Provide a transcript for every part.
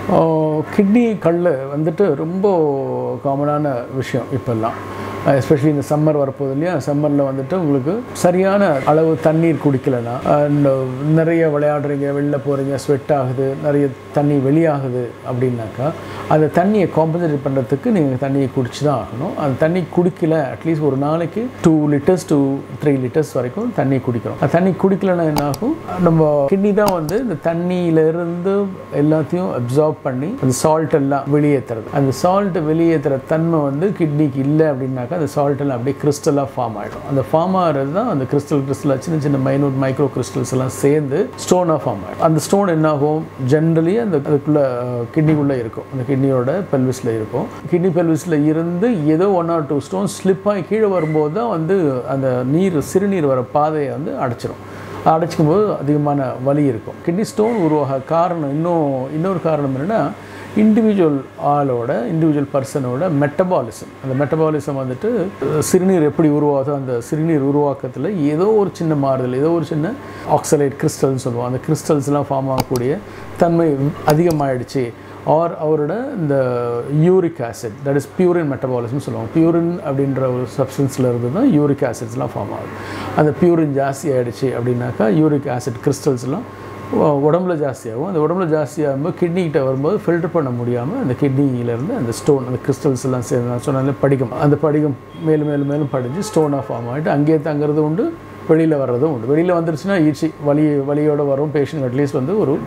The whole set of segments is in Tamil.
கிட்னி கல் வந்துட்டு ரொம்ப காமனான விஷயம் இப்போல்லாம் எஸ்பெஷலி இந்த சம்மர் வரப்போகுது இல்லையா சம்மரில் வந்துட்டு உங்களுக்கு சரியான அளவு தண்ணீர் குடிக்கலைன்னா and நிறைய விளையாடுறீங்க வெளில போகிறீங்க ஸ்வெட் ஆகுது நிறைய தண்ணி வெளியாகுது அப்படின்னாக்கா அந்த தண்ணியை காம்பன்சேட் பண்ணுறதுக்கு நீங்கள் தண்ணியை குடிச்சு தான் ஆகணும் அந்த தண்ணி குடிக்கல அட்லீஸ்ட் ஒரு நாளைக்கு two litres two three litres வரைக்கும் தண்ணி குடிக்கிறோம் அந்த தண்ணி குடிக்கலைன்னா என்ன ஆகும் நம்ம கிட்னி தான் வந்து இந்த தண்ணியிலேருந்து எல்லாத்தையும் அப்சார்ப் பண்ணி அந்த சால்ட் எல்லாம் வெளியேற்றுறது அந்த சால்ட் வெளியேற்றுற தன்மை வந்து கிட்னிக்கு இல்லை அப்படின்னாக்கா அந்த சால்ட் எல்லாம் அப்படியே கிறிஸ்டலாக ஃபார்ம் ஆகிடும் அந்த ஃபார்ம் ஆகிறது தான் அந்த கிறிஸ்டல் கிறிஸ்டலாக சின்ன சின்ன மைனூட் மைக்ரோ கிறிஸ்டல்ஸ் எல்லாம் சேர்ந்து ஸ்டோனாக ஃபார்ம் ஆகிடும் அந்த ஸ்டோன் என்ன ஆகும் ஜென்ரலி அந்த அதுக்குள்ளே கிட்னிக்குள்ளே இருக்கும் அந்த கிட்னியோட பெல்விஸில் இருக்கும் கிட்னி பெல்விஸில் இருந்து ஏதோ one or two stone slip ஆகி கீழே வரும்போது தான் வந்து அந்த நீர் சிறுநீர் வர பாதையை வந்து அடைச்சிரும் அடைச்சிக்கும் போது அதிகமான வலி இருக்கும் கிட்னி ஸ்டோன் உருவாக காரணம் இன்னும் இன்னொரு காரணம் என்னென்னா இண்டிவிஜுவல் ஆளோட இண்டிவிஜுவல் பர்சனோட மெட்டபாலிசம் அந்த மெட்டபாலிசம் வந்துட்டு அஹ், சிறுநீர் எப்படி உருவாகுதோ அந்த சிறுநீர் உருவாக்கத்தில் ஏதோ ஒரு சின்ன மாறுதல் ஏதோ ஒரு சின்ன ஆக்சலைட் கிறிஸ்டல்னு சொல்லுவோம் அந்த கிறிஸ்டல்ஸ்லாம் ஃபார்ம் ஆகக்கூடிய தன்மை அதிகமாயிடுச்சு ஆர் அவரோட இந்த uric acid that is purine metabolism சொல்லுவாங்க பியூரின் அப்படின்ற ஒரு சப்ஸ்டன்ஸில் இருந்து தான் யூரிக் ஆசிட்ஸ்லாம் ஃபார்ம் ஆகுது அந்த பியூரின் ஜாஸ்தி ஆகிடுச்சு அப்படின்னாக்கா யூரிக் ஆசிட் கிறிஸ்டல்ஸ்லாம் உடம்புல ஜாஸ்தியாகும் அந்த உடம்புல ஜாஸ்தியாகும்போது கிட்னி கிட்ட வரும்போது ஃபில்டர் பண்ண முடியாமல் அந்த கிட்னியிலேருந்து அந்த ஸ்டோன் அந்த கிறிஸ்டல்ஸ் எல்லாம் சேர்ந்து நான் சொன்னாலே படிகம் அந்த படிகம் மேலும் மேலும் மேலும் படிஞ்சு ஸ்டோனாக ஃபார்ம் ஆகிட்டு அங்கேயே தங்குறது உண்டு வெளியில் வர்றதும் உண்டு வெளியில் வந்துருச்சுன்னா ஈஸி வலி வலியோட வரும் பேஷண்ட் அட்லீஸ்ட் வந்து ஒரு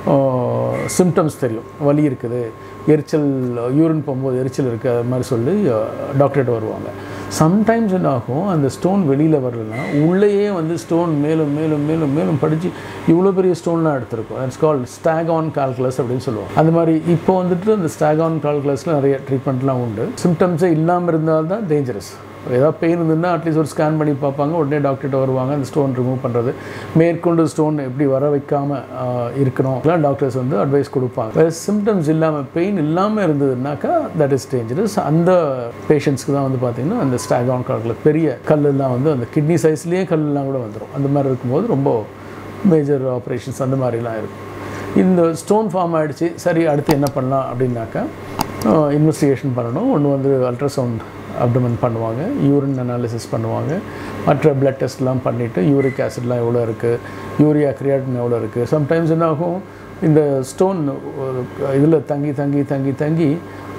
சிம்டம்ஸ் தெரியும் வலி இருக்குது எரிச்சல் யூரின் போகும்போது எரிச்சல் இருக்குது அது மாதிரி சொல்லி டாக்டர்கிட்ட வருவாங்க சம்டைம்ஸ் என்ன ஆகும் அந்த ஸ்டோன் வெளியில் வரலன்னா உள்ளேயே வந்து ஸ்டோன் மேலும் மேலும் மேலும் மேலும் படித்து இவ்வளோ பெரிய ஸ்டோன்லாம் எடுத்திருக்கும் இட்ஸ் கால் ஸ்டாகான் கால்குலஸ் அப்படின்னு சொல்லுவோம் அந்த மாதிரி இப்போ வந்துட்டு அந்த ஸ்டாகான் கால்குலஸில் நிறைய ட்ரீட்மெண்ட்லாம் உண்டு சிம்டம்ஸே இல்லாமல் இருந்தால் தான் டேஞ்சரஸ் ஏதாவது பெயின் இருந்ததுன்னா அட்லீஸ்ட் ஒரு ஸ்கேன் பண்ணி பார்ப்பாங்க உடனே டாக்டர்கிட்ட வருவாங்க அந்த ஸ்டோன் ரிமூவ் பண்ணுறது மேற்கொண்டு ஸ்டோன் எப்படி வர வைக்காமல் இருக்கணும் இதெல்லாம் டாக்டர்ஸ் வந்து அட்வைஸ் கொடுப்பாங்க வேறு சிம்டம்ஸ் இல்லாமல் பெயின் இல்லாமல் இருந்ததுனாக்கா தட் இஸ் டேஞ்சரஸ் அந்த பேஷண்ட்ஸ்க்கு தான் வந்து பார்த்திங்கன்னா அந்த ஸ்டாகான் காலத்தில் பெரிய கல்லெல்லாம் வந்து அந்த கிட்னி சைஸ்லேயே கல்லெல்லாம் கூட வந்துடும் அந்த மாதிரி இருக்கும்போது ரொம்ப மேஜர் ஆப்ரேஷன்ஸ் அந்த மாதிரிலாம் இருக்கும் இந்த ஸ்டோன் ஃபார்ம் ஆகிடுச்சு சரி அடுத்து என்ன பண்ணலாம் அப்படின்னாக்கா இன்வெஸ்டிகேஷன் பண்ணணும் ஒன்று வந்து அல்ட்ராசவுண்ட் அப்டமன் பண்ணுவாங்க யூரின் அனாலிசிஸ் பண்ணுவாங்க மற்ற பிளட் டெஸ்ட்லாம் பண்ணிவிட்டு யூரிக் ஆசிட்லாம் எவ்வளோ இருக்குது யூரியா கிரியாட்டின் எவ்வளோ இருக்குது சம்டைம்ஸ் என்ன ஆகும் இந்த ஸ்டோன் இதில் தங்கி தங்கி தங்கி தங்கி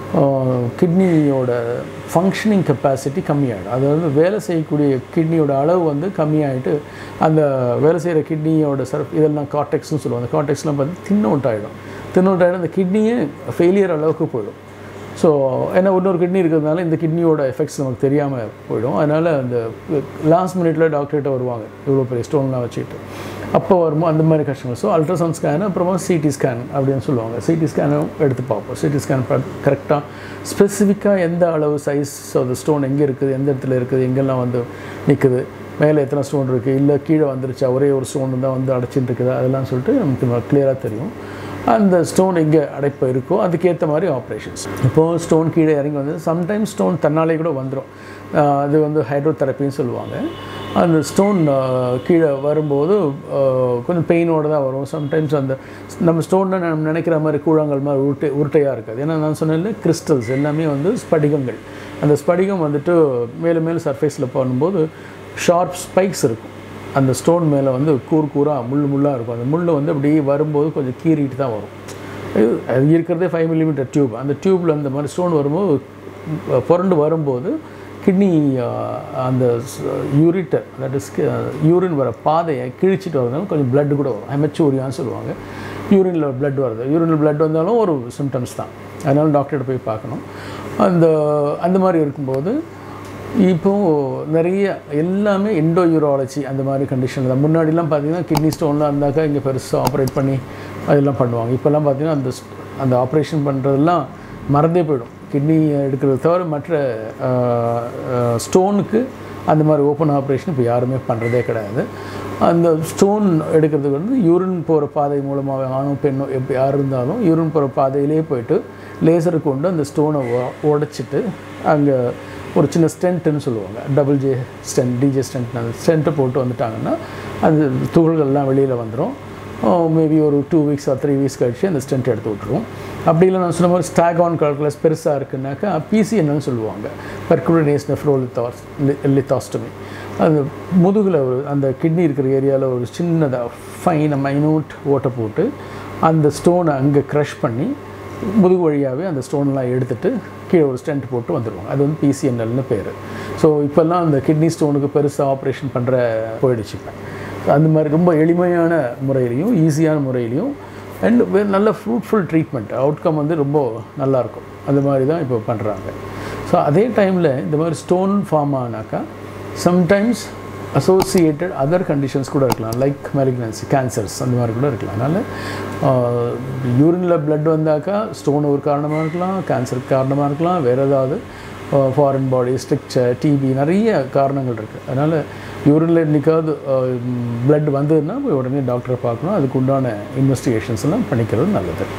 கிட்னியோட ஃபங்க்ஷனிங் கெப்பாசிட்டி கம்மியாகிடும் அதாவது வேலை செய்யக்கூடிய கிட்னியோட அளவு வந்து கம்மியாகிட்டு அந்த வேலை செய்கிற கிட்னியோட சர்ஃப் இதெல்லாம் காட்டெக்ஸ்னு சொல்லுவாங்க அந்த காட்டெக்ஸ்லாம் பார்த்து தின்னவுட் ஆகிடும் தின்னவுட் ஆகிடும் அந்த கிட்னியே ஃபெயிலியர் அளவுக்கு போயிடும் ஸோ ஏன்னா இன்னொரு கிட்னி இருக்கிறதுனால இந்த கிட்னியோட எஃபெக்ட்ஸ் நமக்கு தெரியாமல் போயிடும் அதனால் அந்த லாஸ்ட் மினிட்ல டாக்டர்கிட்ட வருவாங்க இவ்வளோ பெரிய ஸ்டோன்லாம் வச்சுட்டு அப்போ வரும்போது அந்த மாதிரி கஷ்டங்கள் ஸோ அல்ட்ராசவுண்ட் ஸ்கேன் அப்புறமா சிடி ஸ்கேன் அப்படின்னு சொல்லுவாங்க சிடி ஸ்கேனும் எடுத்து பார்ப்போம் சிடி ஸ்கேன் கரெக்டாக ஸ்பெசிஃபிக்காக எந்த அளவு சைஸ் அந்த ஸ்டோன் எங்கே இருக்குது எந்த இடத்துல இருக்குது எங்கெல்லாம் வந்து நிற்குது மேலே எத்தனை ஸ்டோன் இருக்குது இல்லை கீழே வந்துருச்சா ஒரே ஒரு ஸ்டோன் தான் வந்து அடைச்சிட்டு இருக்குது அதெல்லாம் சொல்லிட்டு நமக்கு கிளியராக தெரியும் அந்த ஸ்டோன் எங்கே அடைப்பு இருக்கோ அதுக்கேற்ற மாதிரி ஆப்ரேஷன்ஸ் இப்போது ஸ்டோன் கீழே இறங்கி வந்து சம்டைம்ஸ் ஸ்டோன் தன்னாலே கூட வந்துடும் அது வந்து ஹைட்ரோதெரப்பின்னு சொல்லுவாங்க அந்த ஸ்டோன் கீழே வரும்போது கொஞ்சம் பெயினோடு தான் வரும் சம்டைம்ஸ் அந்த நம்ம ஸ்டோனில் நம்ம நினைக்கிற மாதிரி கூழாங்கல் மாதிரி உருட்டை உருட்டையாக இருக்காது ஏன்னா நான் சொன்னேன்ல கிறிஸ்டல்ஸ் எல்லாமே வந்து ஸ்படிகங்கள் அந்த ஸ்படிகம் வந்துட்டு மேலும் மேலும் சர்ஃபேஸில் பண்ணும்போது ஷார்ப் ஸ்பைக்ஸ் இருக்கும் அந்த ஸ்டோன் மேலே வந்து கூர் கூராக முள் முள்ளாக இருக்கும் அந்த முள் வந்து அப்படியே வரும்போது கொஞ்சம் கீறிட்டு தான் வரும் அது இருக்கிறதே ஃபைவ் மில்லிமீட்டர் டியூப் அந்த டியூப்பில் அந்த மாதிரி ஸ்டோன் வரும்போது புரண்டு வரும்போது கிட்னி அந்த யூரிட்டர் தட் இஸ் யூரின் வர பாதையை கிழிச்சிட்டு வரதுனால கொஞ்சம் பிளட் கூட வரும் ஹெமச்சூரியான்னு சொல்லுவாங்க யூரினில் பிளட் வருது யூரினில் பிளட் வந்தாலும் ஒரு சிம்டம்ஸ் தான் அதனால் டாக்டர்கிட்ட போய் பார்க்கணும் அந்த அந்த மாதிரி இருக்கும்போது இப்போது நிறைய எல்லாமே எண்டோ யூராலஜி அந்த மாதிரி கண்டிஷன் தான் முன்னாடிலாம் பார்த்தீங்கன்னா கிட்னி ஸ்டோன்லாம் இருந்தாக்கா இங்கே பெருசாக ஆப்ரேட் பண்ணி அதெல்லாம் பண்ணுவாங்க இப்போல்லாம் பார்த்தீங்கன்னா அந்த அந்த ஆப்ரேஷன் பண்ணுறதெல்லாம் மறந்தே போயிடும் கிட்னி எடுக்கிறத தவிர மற்ற ஸ்டோனுக்கு அந்த மாதிரி ஓப்பன் ஆப்ரேஷன் இப்போ யாருமே பண்ணுறதே கிடையாது அந்த ஸ்டோன் எடுக்கிறதுக்கு வந்து யூரின் போகிற பாதை மூலமாக ஆணோ பெண்ணோ எப்படி யார் இருந்தாலும் யூரின் போகிற பாதையிலே போயிட்டு லேசரை கொண்டு அந்த ஸ்டோனை உடச்சிட்டு அங்கே ஒரு சின்ன ஸ்டென்ட்டுன்னு சொல்லுவாங்க double J stent DJ stent அந்த ஸ்டென்ட்டை போட்டு வந்துட்டாங்கன்னா அந்த துகள்கள்லாம் வெளியில் வந்துடும் மேபி ஒரு two weeks or three weeks கழிச்சு அந்த ஸ்டென்ட் எடுத்து விட்ருவோம் அப்படி இல்லை நான் சொன்ன மாதிரி ஸ்டாகான் கால்குலஸ் பெருசாக இருக்குன்னாக்கா பிசிஎன்னு சொல்லுவாங்க பெர்குலனேஸ் நெஃப்ரோலித்தாஸ் லித்தாஸ்டமி அது முதுகில் ஒரு அந்த கிட்னி இருக்கிற ஏரியாவில் ஒரு சின்னதாக ஃபைனை மைனூட் ஓட்டை போட்டு அந்த ஸ்டோனை அங்கே க்ரஷ் பண்ணி முதுகு வழியாகவே அந்த ஸ்டோன்லாம் எடுத்துட்டு கீழே ஒரு ஸ்டென்ட் போட்டு வந்துடுவாங்க அது வந்து பிசிஎன்எல்னு பேர் ஸோ இப்போல்லாம் அந்த கிட்னி ஸ்டோனுக்கு பெருசாக ஆப்ரேஷன் பண்ணுற போயிடுச்சு இப்போ அந்த மாதிரி ரொம்ப எளிமையான முறையிலையும் ஈஸியான முறையிலையும் அண்ட் நல்ல ஃப்ரூட்ஃபுல் ட்ரீட்மெண்ட் அவுட்கம் வந்து ரொம்ப நல்லாயிருக்கும் அந்த மாதிரி தான் இப்போ பண்ணுறாங்க ஸோ அதே டைமில் இந்த மாதிரி ஸ்டோன் ஃபார்ம் ஆனாக்கா சம்டைம்ஸ் அசோசியேட்டட் அதர் கண்டிஷன்ஸ் கூட இருக்கலாம் லைக் மெலிக்னன்சி கேன்சர்ஸ் அந்த மாதிரி கூட இருக்கலாம் அதனால் யூரினில் blood வந்தாக்கா ஸ்டோன் ஒரு காரணமாக இருக்கலாம் கேன்சருக்கு காரணமாக இருக்கலாம் வேறு ஏதாவது ஃபாரின் பாடி ஸ்ட்ரிக்சர் டிபி நிறைய காரணங்கள் இருக்குது அதனால் யூரினில் என்றைக்காவது blood வந்ததுன்னா போய் உடனே டாக்டரை பார்க்கணும் அதுக்கு உண்டான இன்வெஸ்டிகேஷன்ஸ் எல்லாம் பண்ணிக்கிறது நல்லது